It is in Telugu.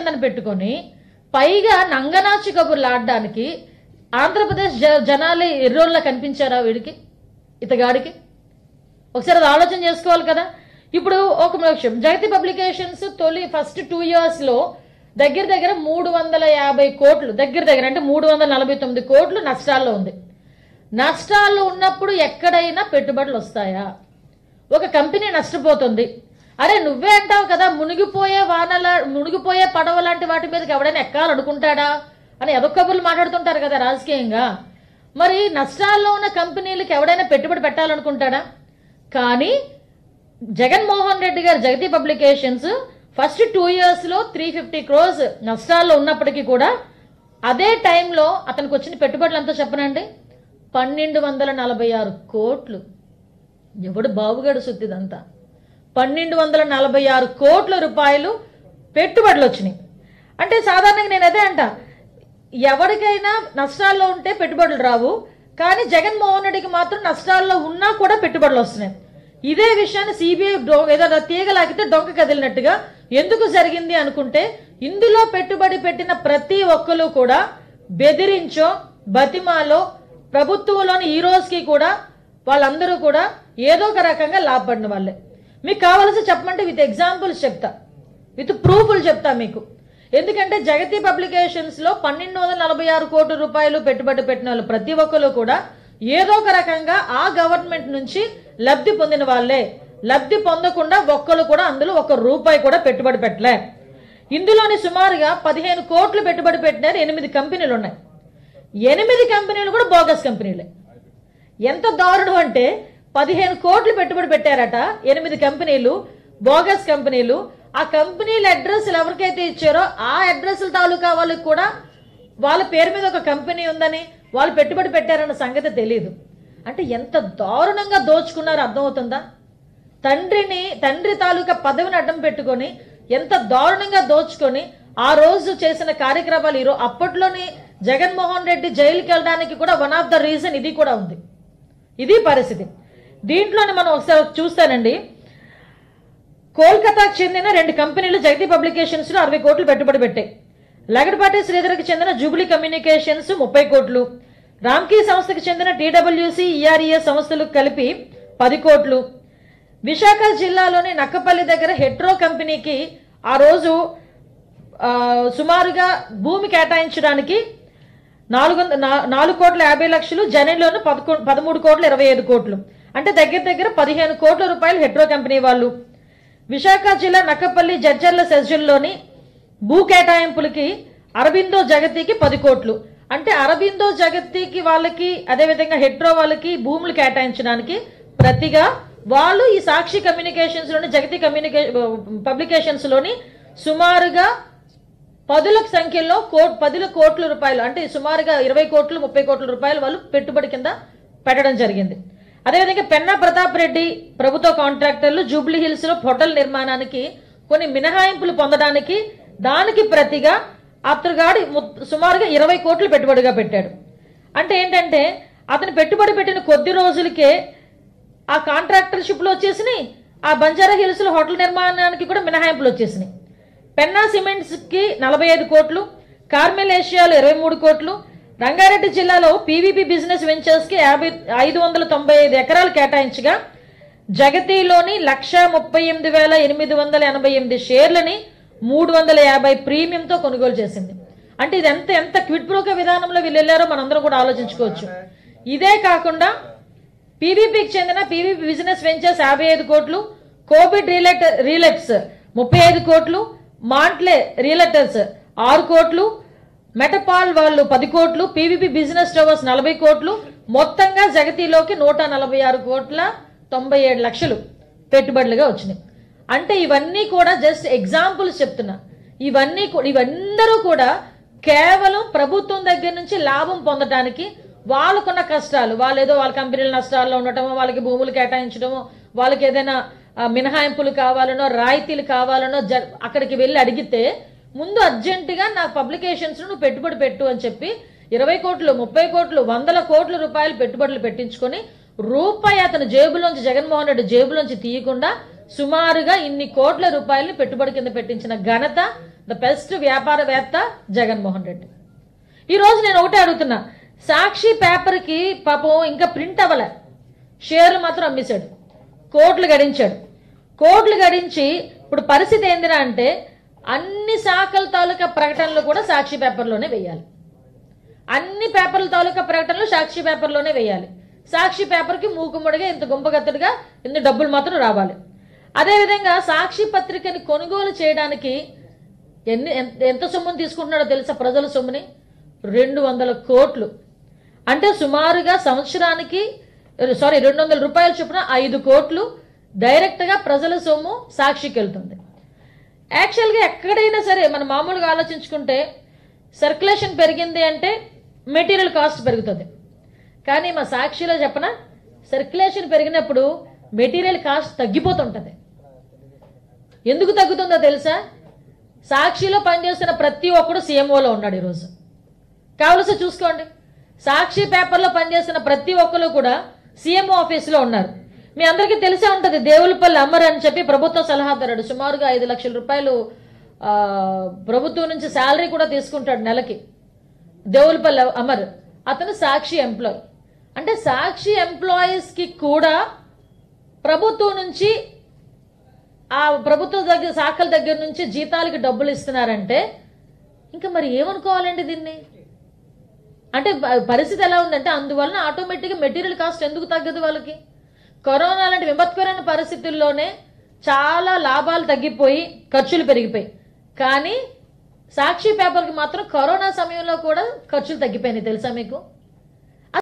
కిందన పెట్టుకొని పైగా నంగనాచి కబుర్లు ఆడడానికి ఆంధ్రప్రదేశ్ జ- జనాలే ఎర్రోళ్ళ కనిపించారా వీడికి ఇతగాడికి ఒకసారి అది ఆలోచన చేసుకోవాలి కదా ఇప్పుడు ఒక నిమిషం జగతి పబ్లికేషన్స్ తొలి ఫస్ట్ టూ ఇయర్స్ లో దగ్గర దగ్గర మూడు వందల యాభై కోట్లు దగ్గర దగ్గర అంటే మూడు వందల నలభై తొమ్మిది కోట్లు నష్టాల్లో ఉంది నష్టాల్లో ఉన్నప్పుడు ఎక్కడైనా పెట్టుబడులు వస్తాయా ఒక కంపెనీ నష్టపోతుంది అరే నువ్వే అంటావు కదా మునిగిపోయే వానల మునిగిపోయే పడవ లాంటి వాటి మీదకి ఎవడైనా ఎక్కాలనుకుంటాడా అని ఎదొక కబుర్లు మాట్లాడుతుంటారు కదా రాజకీయంగా మరి నష్టాల్లో ఉన్న కంపెనీలకు ఎవడైనా పెట్టుబడి పెట్టాలనుకుంటాడా కానీ జగన్మోహన్ రెడ్డి గారు Jagati publications first two years లో త్రీ ఫిఫ్టీ క్రోస్ నష్టాల్లో ఉన్నప్పటికీ కూడా అదే టైంలో అతనికి వచ్చిన పెట్టుబడులు ఎంతో చెప్పనండి పన్నెండు వందల నలభై ఆరు కోట్లు ఎవడు బాబుగాడు సుత్తిదంతా పన్నెండు వందల నలభై ఆరు కోట్ల రూపాయలు పెట్టుబడులు వచ్చినాయి అంటే సాధారణంగా నేను అదే అంట ఎవరికైనా నష్టాల్లో ఉంటే పెట్టుబడులు రావు కానీ జగన్మోహన్ రెడ్డికి మాత్రం నష్టాల్లో ఉన్నా కూడా పెట్టుబడులు వస్తున్నాయి ఇదే విషయాన్ని సిబిఐ ఏదో తీగలాగితే డొంక కదిలినట్టుగా ఎందుకు జరిగింది అనుకుంటే ఇందులో పెట్టుబడి పెట్టిన ప్రతి ఒక్కరు కూడా బెదిరించో బతిమాలో ప్రభుత్వంలోని ఈ రోజుకి కూడా వాళ్ళందరూ కూడా ఏదో ఒక రకంగా లాభపడిన వాళ్ళే మీకు కావాల్సి చెప్పమంటే విత్ ఎగ్జాంపుల్స్ చెప్తా విత్ ప్రూఫ్లు చెప్తా మీకు ఎందుకంటే జగతి పబ్లికేషన్స్ లో పన్నెండు వందల నలభై ఆరు కోట్ల రూపాయలు పెట్టుబడి పెట్టిన వాళ్ళు ప్రతి ఒక్కరు కూడా ఏదో ఒక రకంగా ఆ గవర్నమెంట్ నుంచి లబ్ధి పొందిన వాళ్ళే లబ్ధి పొందకుండా ఒక్కరు కూడా అందులో ఒక రూపాయి కూడా పెట్టుబడి పెట్టలే ఇందులోని సుమారుగా పదిహేను కోట్లు పెట్టుబడి పెట్టినారు ఎనిమిది కంపెనీలు ఉన్నాయి ఎనిమిది కంపెనీలు కూడా బోగస్ కంపెనీలే ఎంత దారుణం అంటే పదిహేను కోట్లు పెట్టుబడి పెట్టారట ఎనిమిది కంపెనీలు బోగస్ కంపెనీలు ఆ కంపెనీల అడ్రస్లు ఎవరికైతే ఇచ్చారో ఆ అడ్రస్ల తాలూకా వాళ్ళకి కూడా వాళ్ళ పేరు మీద ఒక కంపెనీ ఉందని వాళ్ళు పెట్టుబడి పెట్టారన్న సంగతి తెలియదు అంటే ఎంత దారుణంగా దోచుకున్నారో అర్థమవుతుందా తండ్రిని తండ్రి తాలూకా పదవిని అడ్డం పెట్టుకొని ఎంత దారుణంగా దోచుకొని ఆ రోజు చేసిన కార్యక్రమాలు ఈరోజు అప్పట్లోని జగన్మోహన్ రెడ్డి జైలుకి వెళ్ళడానికి కూడా వన్ ఆఫ్ ద రీజన్ ఇది కూడా ఉంది ఇది పరిస్థితి దీంట్లోనే మనం ఒకసారి చూస్తానండి కోల్కతాకు చెందిన రెండు కంపెనీలు జగతి పబ్లికేషన్స్ లో అరవై కోట్లు పెట్టుబడి పెట్టాయి లగడపాటి శ్రీధర్కి చెందిన జూబ్లీ కమ్యూనికేషన్స్ ముప్పై కోట్లు రామ్కీ సంస్థకు చెందిన టీడబ్ల్యూసి ఈఆర్ఈఎస్ సంస్థలు కలిపి పది కోట్లు విశాఖ జిల్లాలోని నక్కపల్లి దగ్గర హెట్రో కంపెనీకి ఆ రోజు ఆ, సుమారుగా భూమి కేటాయించడానికి నాలుగు వంద- నా- నాలుగు కోట్ల యాభై లక్షలు జనీలోను పదకొ పదమూడు కోట్ల ఇరవై ఐదు కోట్లు అంటే దగ్గర దగ్గర పదిహేను కోట్ల రూపాయలు హెట్రో కంపెనీ వాళ్ళు విశాఖ జిల్లా నక్కపల్లి జడ్జర్ల సెజ్జల్లోని భూ కేటాయింపులకి అరబిందో జగతికి పది కోట్లు అంటే అరబిందో జగతికి వాళ్ళకి అదేవిధంగా హెట్రో వాళ్ళకి భూములు కేటాయించడానికి ప్రతిగా వాళ్ళు ఈ సాక్షి కమ్యూనికేషన్స్ లోని జగతి కమ్యూనికే పబ్లికేషన్స్ లోని సుమారుగా పదుల సంఖ్యలో కోట్ పదుల కోట్ల రూపాయలు అంటే సుమారుగా ఇరవై కోట్లు ముప్పై కోట్ల రూపాయలు వాళ్ళు పెట్టుబడి కింద పెట్టడం జరిగింది అదేవిధంగా పెన్నా ప్రతాప్ రెడ్డి ప్రభుత్వ కాంట్రాక్టర్లు జూబ్లీ హిల్స్ లో హోటల్ నిర్మాణానికి కొన్ని మినహాయింపులు పొందడానికి దానికి ప్రతిగా అతగాడి ము- సుమారుగా ఇరవై కోట్లు పెట్టుబడిగా పెట్టాడు అంటే ఏంటంటే అతను పెట్టుబడి పెట్టిన కొద్ది రోజులకే ఆ కాంట్రాక్టర్షిప్ లో వచ్చేసినాయి ఆ బంజారా హిల్స్ లో హోటల్ నిర్మాణానికి కూడా మినహాయింపులు వచ్చేసినాయి పెన్నా సిమెంట్స్ కి నలభై ఐదు కోట్లు కార్మెల్ ఏషియాలో ఇరవై మూడు కోట్లు రంగారెడ్డి జిల్లాలో పీవీపీ బిజినెస్ వెంచర్స్ కి యాభై ఐదు వందల తొంభై ఐదు ఎకరాలు కేటాయించగా జగతిలోని లక్ష ముప్పై ఎనిమిది వేల ఎనిమిది వందల ఎనభై ఎనిమిది షేర్లని మూడు వందల యాభై ప్రీమియంతో కొనుగోలు చేసింది అంటే ఇది ఎంత ఎంత క్విడ్ ప్రోక విధానంలో వీళ్ళు వెళ్ళారో మనందరం కూడా ఆలోచించుకోవచ్చు ఇదే కాకుండా పీవీపీకి చెందిన పీవీపీ బిజినెస్ వెంచర్స్ యాభై ఐదు కోట్లు కోవిడ్ రియలెట్ రియలెట్స్ ముప్పై ఐదు కోట్లు మాంట్లే రియలెటర్స్ ఆరు కోట్లు మెటపాల్ వాళ్ళు పది కోట్లు పీవీపీ బిజినెస్ టవర్స్ నలభై కోట్లు మొత్తంగా జగతిలోకి నూట నలభై ఆరు కోట్ల తొంభై ఏడు లక్షలు పెట్టుబడులుగా వచ్చినాయి అంటే ఇవన్నీ కూడా జస్ట్ ఎగ్జాంపుల్స్ చెప్తున్నా ఇవన్నీ కూ- ఇవందరూ కూడా కేవలం ప్రభుత్వం దగ్గర నుంచి లాభం పొందడానికి వాళ్ళకున్న కష్టాలు వాళ్ళు ఏదో వాళ్ళ కంపెనీల నష్టాల్లో ఉండటమో వాళ్ళకి భూములు కేటాయించడమో వాళ్ళకి ఏదైనా ఆ, మినహాయింపులు కావాలనో రాయితీలు కావాలనో జ అక్కడికి వెళ్ళి అడిగితే ముందు అర్జెంటుగా నా పబ్లికేషన్స్ నువ్వు పెట్టుబడి పెట్టు అని చెప్పి ఇరవై కోట్లు ముప్పై కోట్లు వందల కోట్ల రూపాయలు పెట్టుబడులు పెట్టించుకొని రూపాయి అతని జేబులోంచి జగన్మోహన్ రెడ్డి జేబులోంచి తీయకుండా సుమారుగా ఇన్ని కోట్ల రూపాయలని పెట్టుబడి కింద పెట్టించిన ఘనత ద బెస్ట్ వ్యాపారవేత్త జగన్మోహన్ రెడ్డి ఈ రోజు నేను ఒకటే అడుగుతున్నా సాక్షి పేపర్కి పాపం ఇంకా ప్రింట్ అవ్వలే షేర్లు మాత్రం అమ్మేశాడు కోట్లు గడించాడు కోట్లు గడించి ఇప్పుడు పరిస్థితి ఏందిరా అంటే అన్ని శాఖల తాలూకా ప్రకటనలు కూడా సాక్షి పేపర్లోనే వేయాలి అన్ని పేపర్ల తాలూకా ప్రకటనలు సాక్షి పేపర్లోనే వేయాలి సాక్షి పేపర్కి మూకుముడిగా ఇంత గుంపగత్తడిగా ఇన్ని డబ్బులు మాత్రం రావాలి అదేవిధంగా సాక్షి పత్రికని కొనుగోలు చేయడానికి ఎన్ని ఎంత- ఎంత సొమ్ముని తీసుకుంటున్నాడో తెలుసా ప్రజల సొమ్ముని రెండు వందల కోట్లు అంటే సుమారుగా సంవత్సరానికి సారీ రెండు వందల రూపాయల చొప్పున ఐదు కోట్లు డైరెక్ట్గా ప్రజల సొమ్ము సాక్షికి వెళ్తుంది యాక్చువల్గా ఎక్కడైనా సరే మనం మామూలుగా ఆలోచించుకుంటే సర్క్యులేషన్ పెరిగింది అంటే మెటీరియల్ కాస్ట్ పెరుగుతుంది కానీ మా సాక్షిలో చెప్పన సర్క్యులేషన్ పెరిగినప్పుడు మెటీరియల్ కాస్ట్ తగ్గిపోతుంటుంది ఎందుకు తగ్గుతుందో తెలుసా సాక్షిలో పనిచేస్తున్న ప్రతి ఒక్కడు సీఎంఓలో ఉన్నాడు ఈరోజు కావలసి చూసుకోండి సాక్షి పేపర్లో పనిచేస్తున్న ప్రతి ఒక్కరు కూడా సీఎంఓ ఆఫీసులో ఉన్నారు మీ అందరికీ తెలిసే ఉంటుంది దేవులపల్లి అమర్ అని చెప్పి ప్రభుత్వ సలహాదారుడు సుమారుగా ఐదు లక్షల రూపాయలు ఆ, ప్రభుత్వం నుంచి శాలరీ కూడా తీసుకుంటాడు నెలకి దేవులపల్లి అమర్ అతను సాక్షి ఎంప్లాయ్ అంటే సాక్షి ఎంప్లాయీస్ కి కూడా ప్రభుత్వం నుంచి ఆ ప్రభుత్వ దగ్గర శాఖల దగ్గర నుంచి జీతాలకి డబ్బులు ఇస్తున్నారంటే ఇంకా మరి ఏమనుకోవాలండి దీన్ని అంటే ప- పరిస్థితి ఎలా ఉందంటే అందువలన ఆటోమేటిక్గా మెటీరియల్ కాస్ట్ ఎందుకు తగ్గదు వాళ్ళకి కరోనా లాంటి విపత్కరమైన పరిస్థితుల్లోనే చాలా లాభాలు తగ్గిపోయి ఖర్చులు పెరిగిపోయి కానీ సాక్షి పేపర్కి మాత్రం కరోనా సమయంలో కూడా ఖర్చులు తగ్గిపోయినాయి తెలుసా మీకు